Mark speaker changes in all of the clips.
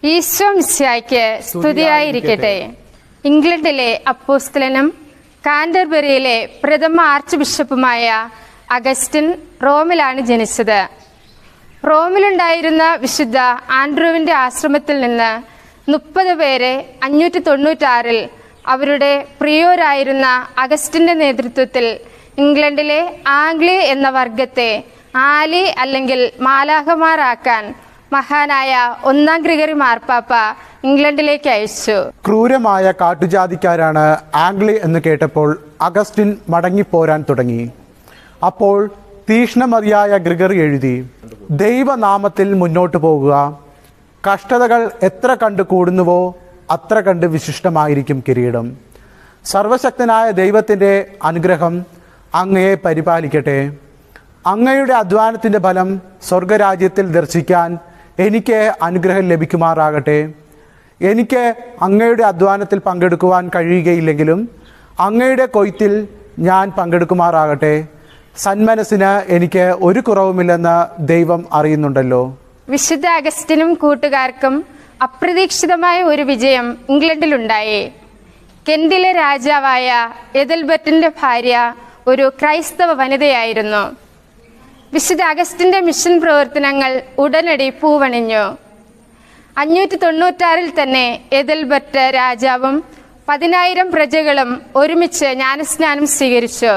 Speaker 1: ഈശോ മിശിഹായ്ക്ക് സ്തുതിയായിരിക്കട്ടെ ഇംഗ്ലണ്ടിലെ അപ്പോസ്തലനും കാൻഡർബറിയിലെ പ്രഥമ ആർച്ച് ബിഷപ്പുമായ അഗസ്റ്റിൻ റോമിലാണ് ജനിച്ചത് റോമിലുണ്ടായിരുന്ന വിശുദ്ധ ആൻഡ്രൂവിന്റെ ആശ്രമത്തിൽ നിന്ന് മുപ്പത് പേരെ അഞ്ഞൂറ്റി തൊണ്ണൂറ്റാറിൽ അവരുടെ പ്രിയോരായിരുന്ന അഗസ്റ്റിന്റെ നേതൃത്വത്തിൽ ഇംഗ്ലണ്ടിലെ ആംഗ്ലി എന്ന വർഗത്തെ ആലി അല്ലെങ്കിൽ മാലാഹമാരാക്കാൻ മഹാനായ ഒന്നാം ഗ്രിഗറി മാർപ്പാപ്പ ഇംഗ്ലണ്ടിലേക്ക് അയച്ചു
Speaker 2: ക്രൂരമായ കാട്ടുജാതിക്കാരാണ് ആംഗ്ലി എന്ന് കേട്ടപ്പോൾ അഗസ്റ്റിൻ മടങ്ങിപ്പോരാൻ തുടങ്ങി അപ്പോൾ തീഷ്ണമതിയായ ഗ്രിഗറി എഴുതി ദൈവനാമത്തിൽ മുന്നോട്ട് പോകുക കഷ്ടതകൾ എത്ര കണ്ട് കൂടുന്നുവോ അത്ര കണ്ട് വിശിഷ്ടമായിരിക്കും കിരീടം സർവശക്തനായ ദൈവത്തിൻ്റെ അനുഗ്രഹം അങ്ങയെ പരിപാലിക്കട്ടെ അങ്ങയുടെ അധ്വാനത്തിൻ്റെ ഫലം സ്വർഗരാജ്യത്തിൽ ദർശിക്കാൻ എനിക്ക് അനുഗ്രഹം ലഭിക്കുമാറാകട്ടെ എനിക്ക് അങ്ങയുടെ അധ്വാനത്തിൽ പങ്കെടുക്കുവാൻ കഴിയുകയില്ലെങ്കിലും അങ്ങയുടെ കൊയ്ത്തിൽ ഞാൻ പങ്കെടുക്കുമാറാകട്ടെ സന്മനസ്സിന് എനിക്ക് ഒരു കുറവുമില്ലെന്ന് ദൈവം അറിയുന്നുണ്ടല്ലോ
Speaker 1: വിശുദ്ധ അഗസ്റ്റിനും കൂട്ടുകാർക്കും അപ്രതീക്ഷിതമായ ഒരു വിജയം ഇംഗ്ലണ്ടിലുണ്ടായി കെന്റിലെ രാജാവായ എതൽബർട്ടിന്റെ ഭാര്യ ഒരു ക്രൈസ്തവ വനിതയായിരുന്നു വിശുദ്ധ അഗസ്റ്റിന്റെ മിഷൻ പ്രവർത്തനങ്ങൾ ഉടനടി പൂവണിഞ്ഞു അഞ്ഞൂറ്റി തൊണ്ണൂറ്റാറിൽ തന്നെ എതൽബർട്ട് രാജാവും പതിനായിരം പ്രജകളും ഒരുമിച്ച് ജ്ഞാനസ്നാനം സ്വീകരിച്ചു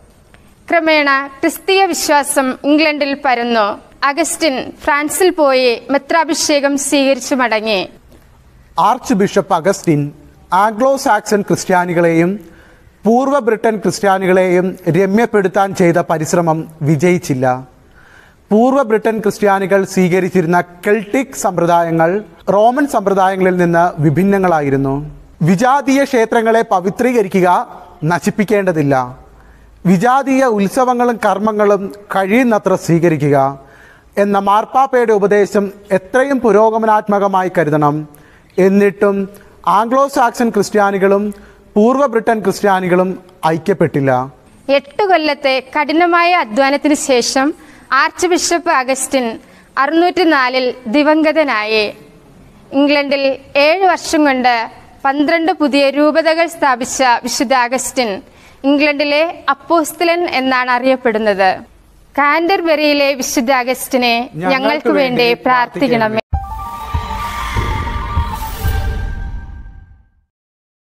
Speaker 1: ക്രമേണ ക്രിസ്തീയ വിശ്വാസം ഇംഗ്ലണ്ടിൽ പരന്നു അഗസ്റ്റിൻ ഫ്രാൻസിൽ പോയി മെത്രാഭിഷേകം സ്വീകരിച്ചു മടങ്ങി
Speaker 2: archbishop Augustine Anglo Saxon ക്രിസ്ത്യാനികളെയും പൂർവ്വ ബ്രിട്ടൻ ക്രിസ്ത്യാനികളെയും രമ്യപ്പെടുത്താൻ ചെയ്ത പരിശ്രമം വിജയിച്ചില്ല പൂർവ്വ ബ്രിട്ടൻ ക്രിസ്ത്യാനികൾ സ്വീകരിച്ചിരുന്ന കെൽട്ടിക് സമ്പ്രദായങ്ങൾ റോമൻ സമ്പ്രദായങ്ങളിൽ നിന്ന് വിഭിന്നങ്ങളായിരുന്നു വിജാതീയ ക്ഷേത്രങ്ങളെ പവിത്രീകരിക്കുക നശിപ്പിക്കേണ്ടതില്ല വിജാതീയ ഉത്സവങ്ങളും കർമ്മങ്ങളും കഴിയുന്നത്ര സ്വീകരിക്കുക എന്ന മാർപ്പാപ്പയുടെ ഉപദേശം എത്രയും പുരോഗമനാത്മകമായി കരുതണം എന്നിട്ടും ആംഗ്ലോ സാക്സൺ ക്രിസ്ത്യാനികളും പൂർവ്വ ബ്രിട്ടൻ ക്രിസ്ത്യാനികളും ഐക്യപ്പെട്ടില്ല
Speaker 1: എട്ട് കൊല്ലത്തെ കഠിനമായ അധ്വാനത്തിന് ശേഷം ആർച്ച് ബിഷപ്പ് അഗസ്റ്റിൻ അറുന്നൂറ്റി നാലിൽ ദിവംഗതനായി ഇംഗ്ലണ്ടിൽ ഏഴ് വർഷം കൊണ്ട് പന്ത്രണ്ട് പുതിയ രൂപതകൾ സ്ഥാപിച്ച വിശുദ്ധ അഗസ്റ്റിൻ ഇംഗ്ലണ്ടിലെ അപ്പോസ്തലൻ എന്നാണ് അറിയപ്പെടുന്നത് കാൻഡർബറിയിലെ വിശുദ്ധ അഗസ്റ്റിനെ ഞങ്ങൾക്ക് വേണ്ടി പ്രാർത്ഥിക്കണമേ